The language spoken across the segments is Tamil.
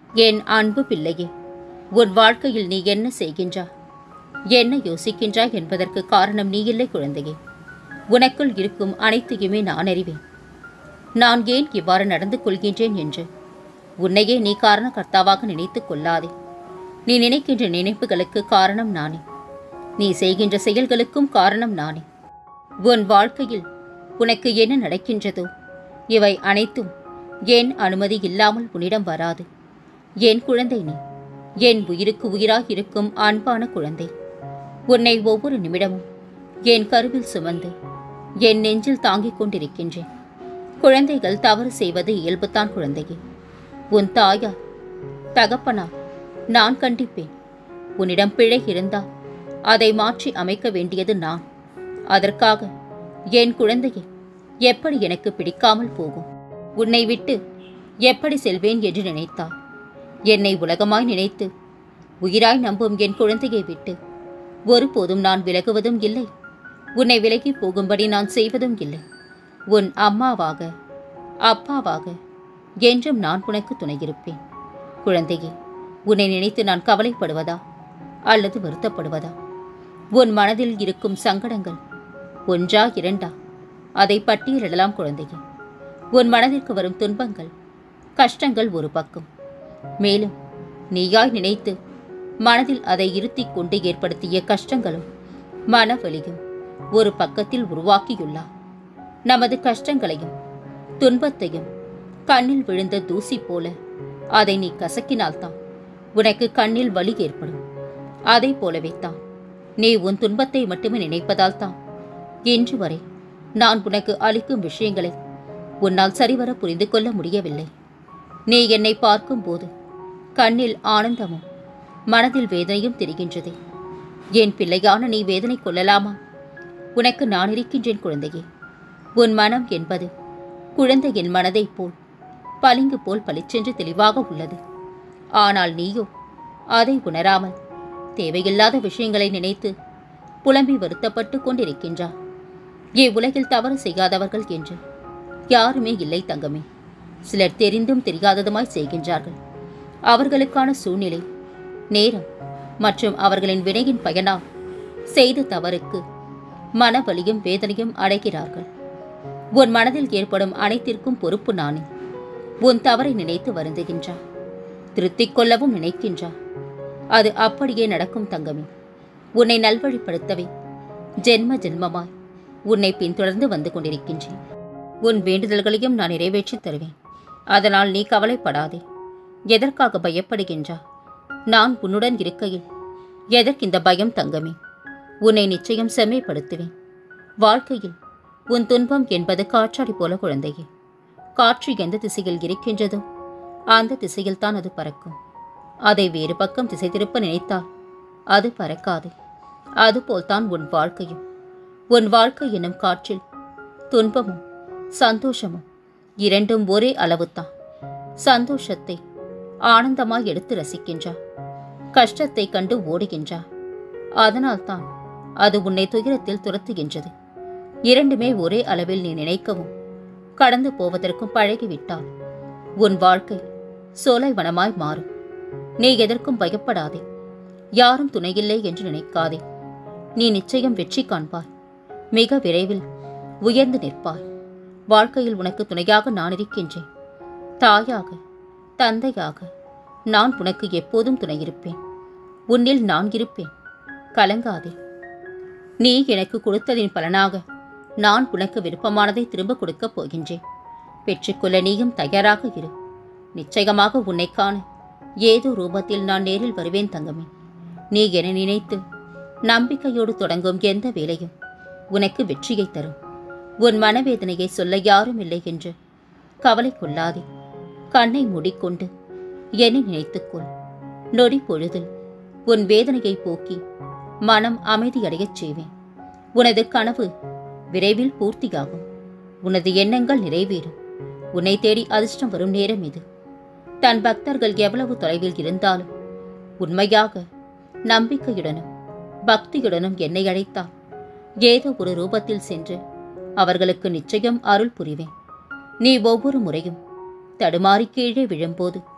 என் அன்பு பிள்ளையே உன் வாழ்க்கையில் நீ என்ன செய்கின்றாய் என்ன யோசிக்கின்றாய் என்பதற்கு காரணம் நீ இல்லை குழந்தையே உனக்குள் இருக்கும் அனைத்தையுமே நான் அறிவேன் நான் ஏன் இவ்வாறு நடந்து கொள்கின்றேன் என்று உன்னையே நீ காரணகர்த்தாவாக நினைத்துக் கொள்ளாதே நீ நினைக்கின்ற நினைப்புகளுக்கு காரணம் நானே நீ செய்கின்ற செயல்களுக்கும் காரணம் நானே உன் வாழ்க்கையில் உனக்கு என்ன நடக்கின்றதோ இவை அனைத்தும் என் அனுமதி இல்லாமல் உன்னிடம் வராது என் குழந்தை நீ என் உயிருக்கு உயிராய் இருக்கும் அன்பான குழந்தை உன்னை ஒவ்வொரு நிமிடமும் என் கருவில் சுமந்து என் நெஞ்சில் தாங்கிக் கொண்டிருக்கின்றேன் குழந்தைகள் தவறு செய்வது இயல்புதான் குழந்தையே உன் தாயா தகப்பனா நான் கண்டிப்பேன் உன்னிடம் பிழை இருந்தால் அதை மாற்றி அமைக்க வேண்டியது நான் அதற்காக என் குழந்தையை எப்படி எனக்கு பிடிக்காமல் போகும் உன்னை விட்டு எப்படி செல்வேன் என்று நினைத்தாய் என்னை உலகமாய் நினைத்து உயிராய் நம்பும் என் குழந்தையை விட்டு ஒருபோதும் நான் விலகுவதும் இல்லை உன்னை விலகி போகும்படி நான் செய்வதும் இல்லை உன் அம்மாவாக அப்பாவாக என்றும் நான் உனக்கு துணையிருப்பேன் குழந்தையே உன்னை நினைத்து நான் கவலைப்படுவதா அல்லது வருத்தப்படுவதா உன் மனதில் இருக்கும் சங்கடங்கள் ஒன்றா இரண்டா அதை பட்டியலிடலாம் குழந்தையே உன் மனதிற்கு வரும் துன்பங்கள் கஷ்டங்கள் ஒரு பக்கம் மேலும் நீயாய் நினைத்து மனதில் அதை இருத்திக் கொண்டு ஏற்படுத்திய கஷ்டங்களும் மனவலியும் ஒரு பக்கத்தில் உருவாக்கியுள்ளார் நமது கஷ்டங்களையும் துன்பத்தையும் கண்ணில் விழுந்த தூசி போல அதை நீ கசக்கினால்தான் உனக்கு கண்ணில் வலி ஏற்படும் அதை போலவே தான் நீ உன் துன்பத்தை மட்டுமே நினைப்பதால் தான் இன்று வரை நான் உனக்கு அளிக்கும் விஷயங்களை உன்னால் சரிவர புரிந்து கொள்ள முடியவில்லை நீ என்னை பார்க்கும்போது கண்ணில் ஆனந்தமும் மனதில் வேதனையும் தெரிகின்றதே என் பிள்ளையான நீ வேதனை கொள்ளலாமா உனக்கு நான் இருக்கின்றேன் குழந்தையே உன் மனம் என்பது குழந்தையின் மனதைப் போல் பளிங்கு போல் பளிச்சென்று தெளிவாக உள்ளது ஆனால் நீயோ அதை உணராமல் தேவையில்லாத விஷயங்களை நினைத்து புலம்பி வருத்தப்பட்டு கொண்டிருக்கின்றார் இவ்வுலகில் தவறு செய்யாதவர்கள் என்று யாருமே இல்லை தங்கமே சிலர் தெரிந்தும் தெரியாததுமாய் செய்கின்றார்கள் அவர்களுக்கான சூழ்நிலை நேரம் மற்றும் அவர்களின் வினையின் பயனால் செய்த தவறுக்கு மனவலியும் வேதனையும் அடைகிறார்கள் உன் மனதில் ஏற்படும் அனைத்திற்கும் பொறுப்பு நானே உன் தவறை நினைத்து வருந்துகின்றார் திருத்திக் கொள்ளவும் நினைக்கின்றார் அது அப்படியே நடக்கும் தங்கமே உன்னை நல்வழிப்படுத்தவே ஜென்ம ஜென்மமாய் உன்னை பின்தொடர்ந்து வந்து கொண்டிருக்கின்றேன் உன் வேண்டுதல்களையும் நான் நிறைவேற்றித் தருவேன் அதனால் நீ கவலைப்படாதே எதற்காக பயப்படுகின்றா நான் உன்னுடன் இருக்கையில் எதற்கிந்த பயம் தங்கமே உன்னை நிச்சயம் செம்மைப்படுத்துவேன் வாழ்க்கையில் உன் துன்பம் என்பது காற்றாடி போல குழந்தையே காற்று எந்த திசையில் இருக்கின்றதோ அந்த திசையில் தான் அது பறக்கும் அதை வேறு பக்கம் திசை திருப்ப நினைத்தால் அது பறக்காது அதுபோல்தான் உன் வாழ்க்கையும் உன் வாழ்க்கை எனும் காற்றில் துன்பமும் சந்தோஷமும் இரண்டும் ஒரே அளவுதான் சந்தோஷத்தை ஆனந்தமாய் எடுத்து ரசிக்கின்றார் கஷ்டத்தை கண்டு ஓடுகின்றார் அதனால்தான் அது உன்னை துயரத்தில் துரத்துகின்றது இரண்டுமே ஒரே அளவில் நீ நினைக்கவும் கடந்து போவதற்கும் பழகிவிட்டால் உன் வாழ்க்கை சோலைவனமாய் மாறும் நீ எதற்கும் பயப்படாதே யாரும் துணையில்லை என்று நினைக்காதே நீ நிச்சயம் வெற்றி காண்பாய் மிக விரைவில் உயர்ந்து நிற்பாய் வாழ்க்கையில் உனக்கு துணையாக நான் இருக்கின்றேன் தாயாக தந்தையாக நான் உனக்கு எப்போதும் துணையிருப்பேன் உன்னில் நான் இருப்பேன் கலங்காதே நீ எனக்கு கொடுத்ததின் பலனாக நான் உனக்கு விருப்பமானதை திரும்ப கொடுக்கப் போகின்றேன் பெற்றுக்கொள்ள நீயும் தயாராக இரு நிச்சயமாக உன்னை காண ஏதோ ரூபத்தில் நான் நேரில் வருவேன் தங்கமே நீ என நினைத்து நம்பிக்கையோடு தொடங்கும் எந்த வேலையும் உனக்கு வெற்றியை தரும் உன் மனவேதனையை சொல்ல யாரும் இல்லை என்று கவலை கொள்ளாதே கண்ணை மூடிக்கொண்டு என்னை நினைத்துக்கொள் நொடி பொழுதில் உன் வேதனையை போக்கி மனம் அமைதியடையச் செய்வேன் உனது கனவு விரைவில் பூர்த்தியாகும் உனது எண்ணங்கள் நிறைவேறும் உன்னை தேடி அதிர்ஷ்டம் வரும் நேரம் இது தன் பக்தர்கள் எவ்வளவு தொலைவில் இருந்தாலும் உண்மையாக நம்பிக்கையுடனும் பக்தியுடனும் என்னை அழைத்தால் ஏதோ ஒரு ரூபத்தில் சென்று அவர்களுக்கு நிச்சயம் அருள் புரிவேன் நீ ஒவ்வொரு முறையும் தடுமாறி கீழே விழும்போது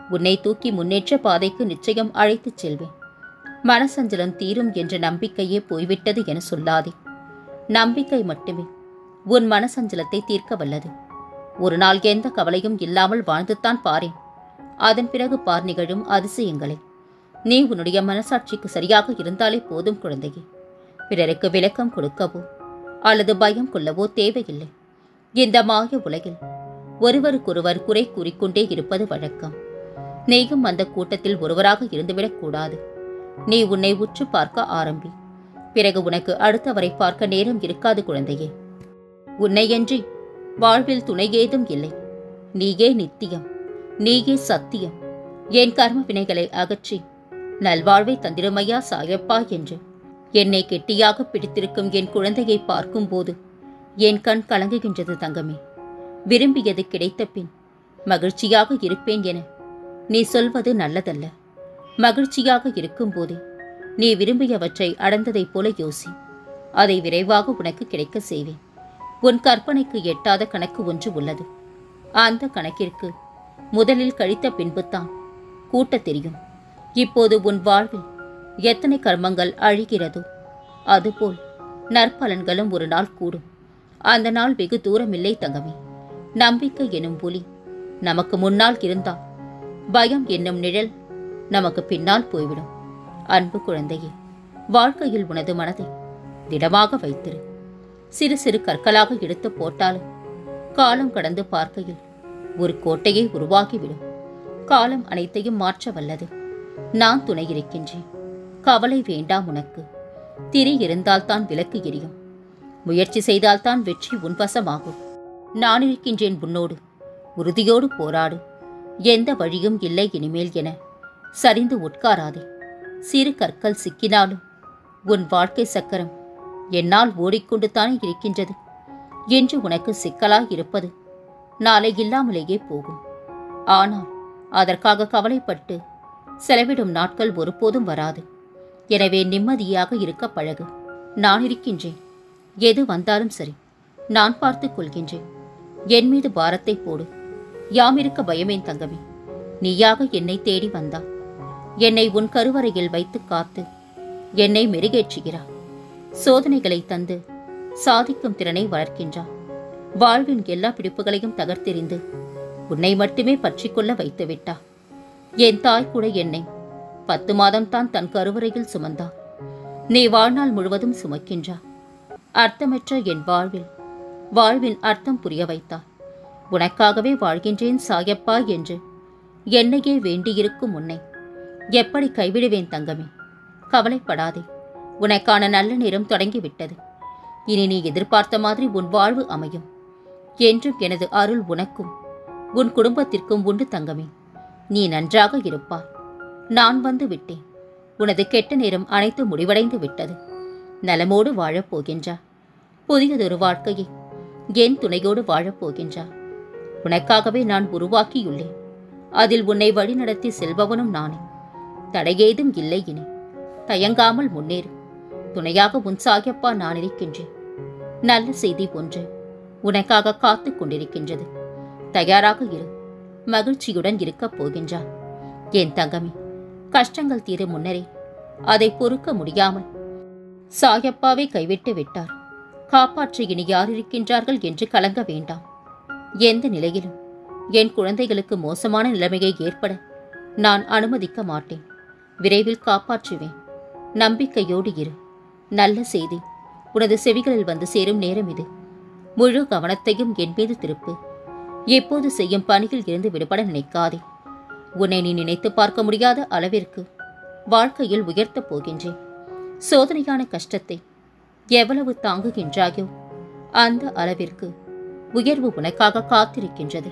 உன்னை தூக்கி முன்னேற்ற பாதைக்கு நிச்சயம் அழைத்துச் செல்வேன் மனசஞ்சலம் தீரும் என்ற நம்பிக்கையே போய்விட்டது என சொல்லாதே நம்பிக்கை மட்டுமே உன் மனசஞ்சலத்தை தீர்க்க வல்லது ஒரு நாள் எந்த கவலையும் இல்லாமல் வாழ்ந்துத்தான் பாரேன் அதன் பிறகு பார் நிகழும் அதிசயங்களை நீ உன்னுடைய மனசாட்சிக்கு சரியாக இருந்தாலே போதும் குழந்தையே பிறருக்கு விளக்கம் கொடுக்கவோ அல்லது பயம் கொள்ளவோ தேவையில்லை இந்த மாய உலகில் ஒருவருக்கொருவர் குறை கூறிக்கொண்டே இருப்பது வழக்கம் நீயும் அந்த கூட்டத்தில் ஒருவராக இருந்துவிடக் கூடாது நீ உன்னை உற்று பார்க்க ஆரம்பி பிறகு உனக்கு அடுத்தவரை பார்க்க நேரம் இருக்காது குழந்தையே உன்னையன்றி வாழ்வில் துணை ஏதும் இல்லை நீயே நித்தியம் நீயே சத்தியம் என் கர்ம வினைகளை அகற்றி நல்வாழ்வை தந்திரமையா சாயப்பா என்று என்னை கெட்டியாக பிடித்திருக்கும் என் குழந்தையை பார்க்கும்போது என் கண் கலங்குகின்றது தங்கமே விரும்பியது கிடைத்த பின் மகிழ்ச்சியாக இருப்பேன் என நீ சொல்வது நல்லதல்ல மகிழ்ச்சியாக இருக்கும்போதே நீ விரும்பியவற்றை அடைந்ததைப் போல யோசி அதை விரைவாக உனக்கு கிடைக்க செய்வேன் உன் கற்பனைக்கு எட்டாத கணக்கு ஒன்று உள்ளது அந்த கணக்கிற்கு முதலில் கழித்த பின்புதான் கூட்ட தெரியும் இப்போது உன் வாழ்வில் எத்தனை கர்மங்கள் அழிகிறதோ அதுபோல் நற்பலன்களும் ஒரு நாள் கூடும் அந்த நாள் வெகு தூரமில்லை தங்கமே நம்பிக்கை எனும் ஒளி நமக்கு முன்னால் இருந்தால் பயம் என்னும் நிழல் நமக்கு பின்னால் போய்விடும் அன்பு குழந்தையே வாழ்க்கையில் உனது மனதை திடமாக வைத்திரு சிறு சிறு கற்களாக எடுத்து போட்டாலும் காலம் கடந்து பார்க்கையில் ஒரு கோட்டையை உருவாக்கிவிடும் காலம் அனைத்தையும் மாற்ற வல்லது நான் துணை இருக்கின்றேன் கவலை வேண்டாம் உனக்கு திரி இருந்தால்தான் விளக்கு எரியும் முயற்சி செய்தால்தான் வெற்றி உன்வசமாகும் நான் இருக்கின்றேன் உன்னோடு உறுதியோடு போராடு எந்த வழியும் இல்லை இனிமேல் என சரிந்து உட்காராதே சிறு கற்கள் சிக்கினாலும் உன் வாழ்க்கை சக்கரம் என்னால் ஓடிக்கொண்டு தானே இருக்கின்றது என்று உனக்கு சிக்கலாய் இருப்பது நாளை இல்லாமலேயே போகும் ஆனால் அதற்காக கவலைப்பட்டு செலவிடும் நாட்கள் ஒருபோதும் வராது எனவே நிம்மதியாக இருக்க பழகு நான் இருக்கின்றேன் எது வந்தாலும் சரி நான் பார்த்துக் கொள்கின்றேன் என் மீது பாரத்தை போடு யாம் இருக்க பயமேன் தங்கமே நீயாக என்னை தேடி வந்தாய் என்னை உன் கருவறையில் வைத்து காத்து என்னை மெருகேற்றுகிறார் சோதனைகளை தந்து சாதிக்கும் திறனை வளர்க்கின்றார் வாழ்வின் எல்லா பிடிப்புகளையும் தகர்த்தெறிந்து உன்னை மட்டுமே பற்றிக்கொள்ள வைத்து விட்டார் என் தாய் கூட என்னை பத்து மாதம் தான் தன் கருவறையில் சுமந்தார் நீ வாழ்நாள் முழுவதும் சுமக்கின்றார் அர்த்தமற்ற என் வாழ்வில் வாழ்வின் அர்த்தம் புரிய வைத்தார் உனக்காகவே வாழ்கின்றேன் சாயப்பா என்று என்னையே வேண்டியிருக்கும் உன்னை எப்படி கைவிடுவேன் தங்கமே கவலைப்படாதே உனக்கான நல்ல நேரம் தொடங்கிவிட்டது இனி நீ எதிர்பார்த்த மாதிரி உன் வாழ்வு அமையும் என்றும் எனது அருள் உனக்கும் உன் குடும்பத்திற்கும் உண்டு தங்கமே நீ நன்றாக இருப்பாய் நான் வந்து விட்டேன் உனது கெட்ட நேரம் அனைத்து முடிவடைந்து விட்டது நலமோடு வாழப் போகின்றார் புதியதொரு வாழ்க்கையை என் துணையோடு வாழப் போகின்றார் உனக்காகவே நான் உருவாக்கியுள்ளேன் அதில் உன்னை வழிநடத்தி செல்பவனும் நானே தடையேதும் இல்லை இனி தயங்காமல் முன்னேறு துணையாக உன் சாயப்பா நான் இருக்கின்றேன் நல்ல செய்தி ஒன்று உனக்காக காத்துக் கொண்டிருக்கின்றது தயாராக இரு மகிழ்ச்சியுடன் இருக்கப் போகின்றார் என் தங்கமே கஷ்டங்கள் தீரும் முன்னரே அதை பொறுக்க முடியாமல் சாயப்பாவை கைவிட்டு விட்டார் காப்பாற்ற இனி யார் இருக்கின்றார்கள் என்று கலங்க வேண்டாம் எந்த நிலையிலும் என் குழந்தைகளுக்கு மோசமான நிலைமையை ஏற்பட நான் அனுமதிக்க மாட்டேன் விரைவில் காப்பாற்றுவேன் நம்பிக்கையோடு இரு நல்ல செய்தி உனது செவிகளில் வந்து சேரும் நேரம் இது முழு கவனத்தையும் என் மீது திருப்பு எப்போது செய்யும் பணியில் இருந்து விடுபட நினைக்காதே உன்னை நீ நினைத்து பார்க்க முடியாத அளவிற்கு வாழ்க்கையில் உயர்த்தப் போகின்றேன் சோதனையான கஷ்டத்தை எவ்வளவு தாங்குகின்றாயோ அந்த அளவிற்கு உயர்வு உனக்காக காத்திருக்கின்றது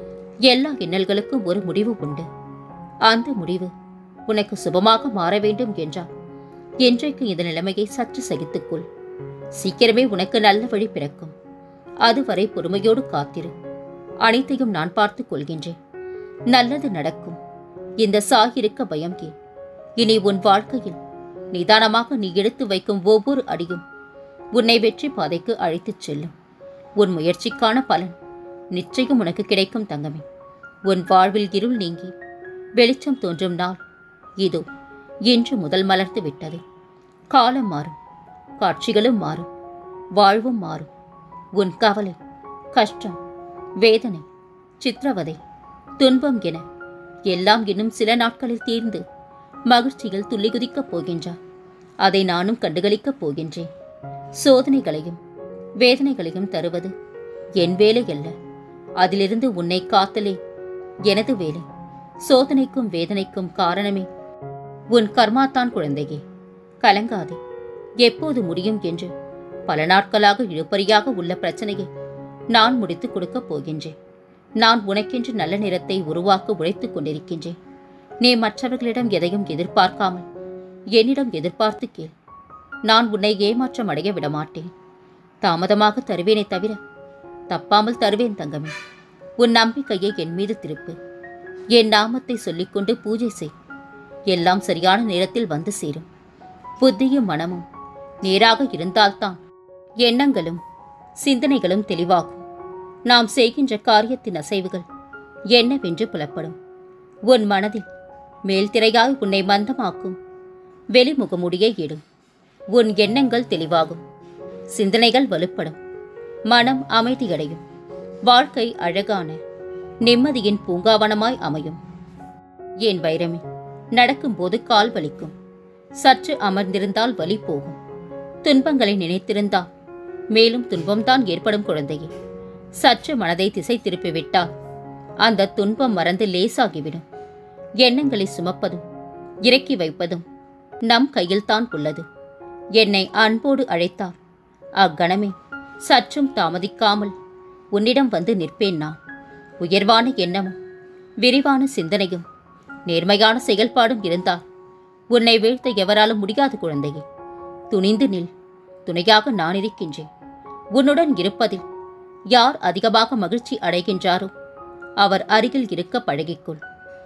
எல்லா இன்னல்களுக்கும் ஒரு முடிவு உண்டு அந்த முடிவு உனக்கு சுபமாக மாற வேண்டும் என்றால் என்றைக்கு இந்த நிலைமையை சற்று சகித்துக்கொள் சீக்கிரமே உனக்கு நல்ல வழி பிறக்கும் அதுவரை பொறுமையோடு காத்திரு அனைத்தையும் நான் பார்த்துக் கொள்கின்றேன் நல்லது நடக்கும் இந்த சாகிருக்க பயம் ஏன் இனி உன் வாழ்க்கையில் நிதானமாக நீ எடுத்து வைக்கும் ஒவ்வொரு அடியும் உன்னை வெற்றி பாதைக்கு அழைத்துச் செல்லும் உன் முயற்சிக்கான பலன் நிச்சயம் உனக்கு கிடைக்கும் தங்கமே உன் வாழ்வில் இருள் நீங்கி வெளிச்சம் தோன்றும் நாள் இதோ இன்று முதல் மலர்ந்து விட்டது காலம் மாறும் காட்சிகளும் மாறும் வாழ்வும் மாறும் உன் கவலை கஷ்டம் வேதனை சித்திரவதை துன்பம் என எல்லாம் இன்னும் சில நாட்களில் தீர்ந்து மகிழ்ச்சியில் துள்ளி குதிக்கப் போகின்றார் அதை நானும் கண்டுகளிக்கப் போகின்றேன் சோதனைகளையும் வேதனைகளையும் தருவது என் வேலை அல்ல அதிலிருந்து உன்னை காத்தலே எனது வேலை சோதனைக்கும் வேதனைக்கும் காரணமே உன் கர்மாத்தான் குழந்தையே கலங்காதே எப்போது முடியும் என்று பல நாட்களாக இழுபறியாக உள்ள பிரச்சனையை நான் முடித்துக் கொடுக்கப் போகின்றேன் நான் உனக்கென்று நல்ல நிறத்தை உருவாக்க உழைத்துக் கொண்டிருக்கின்றேன் நீ மற்றவர்களிடம் எதையும் எதிர்பார்க்காமல் என்னிடம் எதிர்பார்த்து கேள் நான் உன்னை ஏமாற்றம் அடைய விடமாட்டேன் தாமதமாக தருவேனே தவிர தப்பாமல் தருவேன் தங்கமே உன் நம்பிக்கையை என் மீது திருப்பு என் நாமத்தை சொல்லிக்கொண்டு பூஜை செய் எல்லாம் சரியான நேரத்தில் வந்து சேரும் புத்தியும் மனமும் நேராக இருந்தால்தான் எண்ணங்களும் சிந்தனைகளும் தெளிவாகும் நாம் செய்கின்ற காரியத்தின் அசைவுகள் என்னவென்று புலப்படும் உன் மனதில் மேல்திரையாய் உன்னை மந்தமாக்கும் வெளிமுகமுடியை இடும் உன் எண்ணங்கள் தெளிவாகும் சிந்தனைகள் வலுப்படும் மனம் அமைதியடையும் வாழ்க்கை அழகான நிம்மதியின் பூங்காவனமாய் அமையும் என் வைரமே நடக்கும்போது கால் வலிக்கும் சற்று அமர்ந்திருந்தால் வலி போகும் துன்பங்களை நினைத்திருந்தால் மேலும் துன்பம்தான் ஏற்படும் குழந்தையே சற்று மனதை திசை திருப்பிவிட்டால் அந்த துன்பம் மறந்து லேசாகிவிடும் எண்ணங்களை சுமப்பதும் இறக்கி வைப்பதும் நம் கையில்தான் உள்ளது என்னை அன்போடு அழைத்தார் அக்கணமே சற்றும் தாமதிக்காமல் உன்னிடம் வந்து நிற்பேன் நான் உயர்வான எண்ணமும் விரிவான சிந்தனையும் நேர்மையான செயல்பாடும் இருந்தால் உன்னை வீழ்த்த எவராலும் முடியாது குழந்தையே துணிந்து நில் துணையாக நான் இருக்கின்றேன் உன்னுடன் இருப்பதில் யார் அதிகமாக மகிழ்ச்சி அடைகின்றாரோ அவர் அருகில் இருக்க பழகிக்கொள்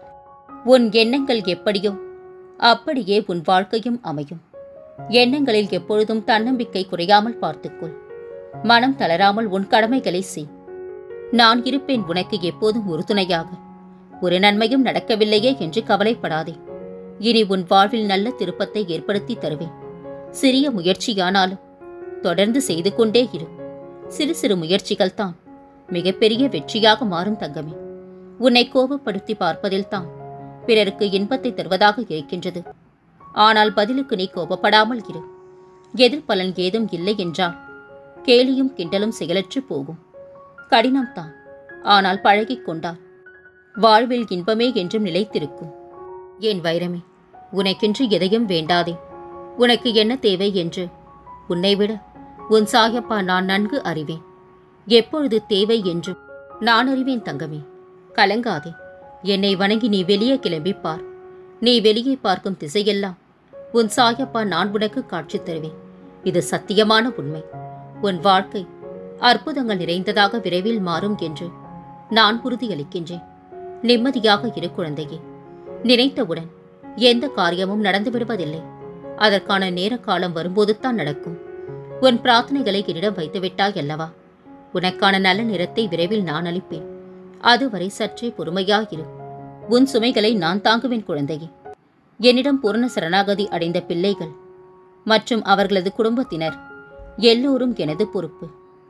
உன் எண்ணங்கள் எப்படியோ அப்படியே உன் வாழ்க்கையும் அமையும் எண்ணங்களில் எப்பொழுதும் தன்னம்பிக்கை குறையாமல் பார்த்துக்கொள் மனம் தளராமல் உன் கடமைகளை செய் நான் இருப்பேன் உனக்கு எப்போதும் உறுதுணையாக ஒரு நன்மையும் நடக்கவில்லையே என்று கவலைப்படாதே இனி உன் வாழ்வில் நல்ல திருப்பத்தை ஏற்படுத்தி தருவேன் சிறிய முயற்சியானாலும் தொடர்ந்து செய்து கொண்டே இரு சிறு சிறு முயற்சிகள் தான் மிகப்பெரிய வெற்றியாக மாறும் தங்கமே உன்னை கோபப்படுத்தி பார்ப்பதில்தான் பிறருக்கு இன்பத்தை தருவதாக இருக்கின்றது ஆனால் பதிலுக்கு நீ கோபப்படாமல் இரு எதிர்பலன் ஏதும் இல்லை என்றால் கேலியும் கிண்டலும் செயலற்று போகும் கடினம்தான் ஆனால் பழகிக் கொண்டால் வாழ்வில் இன்பமே என்றும் நிலைத்திருக்கும் என் வைரமே உனக்கென்று எதையும் வேண்டாதே உனக்கு என்ன தேவை என்று உன்னை விட உன் சாயப்பா நான் நன்கு அறிவேன் எப்பொழுது தேவை என்றும் நான் அறிவேன் தங்கமே கலங்காதே என்னை வணங்கி நீ வெளியே கிளம்பிப் பார் நீ வெளியே பார்க்கும் திசையெல்லாம் உன் சாயப்பா நான் உனக்கு காட்சி தருவேன் இது சத்தியமான உண்மை உன் வாழ்க்கை அற்புதங்கள் நிறைந்ததாக விரைவில் மாறும் என்று நான் உறுதியளிக்கின்றேன் நிம்மதியாக இரு குழந்தையே நினைத்தவுடன் எந்த காரியமும் நடந்து விடுவதில்லை அதற்கான நேர காலம் வரும்போது தான் நடக்கும் உன் பிரார்த்தனைகளை என்னிடம் வைத்துவிட்டாய் அல்லவா உனக்கான நல்ல நிறத்தை விரைவில் நான் அளிப்பேன் அதுவரை சற்றே பொறுமையாயிரு உன் சுமைகளை நான் தாங்குவேன் குழந்தையே என்னிடம் பூரண சரணாகதி அடைந்த பிள்ளைகள் மற்றும் அவர்களது குடும்பத்தினர் எல்லோரும் எனது பொறுப்பு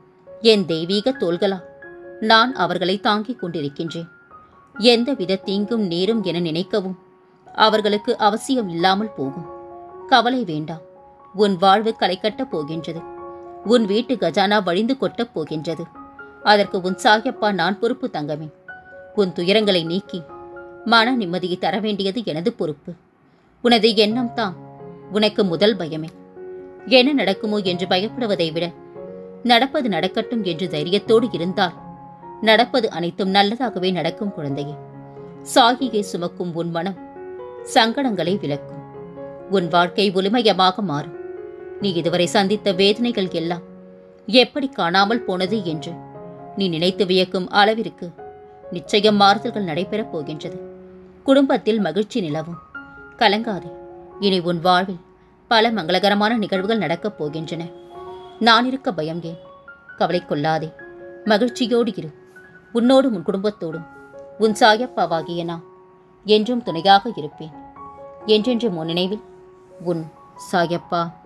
என் தெய்வீக தோள்களா நான் அவர்களை தாங்கிக் கொண்டிருக்கின்றேன் எந்தவித தீங்கும் நேரும் என நினைக்கவும் அவர்களுக்கு அவசியம் இல்லாமல் போகும் கவலை வேண்டாம் உன் வாழ்வு களை கட்டப் போகின்றது உன் வீட்டு கஜானா வழிந்து கொட்டப் போகின்றது அதற்கு உன் சாயப்பா நான் பொறுப்பு தங்கமே உன் துயரங்களை நீக்கி மன நிம்மதியை தர வேண்டியது எனது பொறுப்பு உனது எண்ணம் தான் உனக்கு முதல் பயமே என்ன நடக்குமோ என்று பயப்படுவதை விட நடப்பது நடக்கட்டும் என்று தைரியத்தோடு இருந்தால் நடப்பது அனைத்தும் நல்லதாகவே நடக்கும் குழந்தையே சாகியை சுமக்கும் உன் மனம் சங்கடங்களை விலக்கும் உன் வாழ்க்கை ஒளிமயமாக மாறும் நீ இதுவரை சந்தித்த வேதனைகள் எல்லாம் எப்படி காணாமல் போனது என்று நீ நினைத்து வியக்கும் அளவிற்கு நிச்சயம் மாறுதல்கள் நடைபெறப் போகின்றது குடும்பத்தில் மகிழ்ச்சி நிலவும் கலங்காதே இனி உன் வாழ்வில் பல மங்களகரமான நிகழ்வுகள் நடக்கப் போகின்றன நான் இருக்க பயம் ஏன் கவலை கொள்ளாதே மகிழ்ச்சியோடு இரு உன்னோடும் உன் குடும்பத்தோடும் உன் சாயப்பாவாகிய நான் என்றும் துணையாக இருப்பேன் என்றென்று முன் நினைவில் உன் சாயப்பா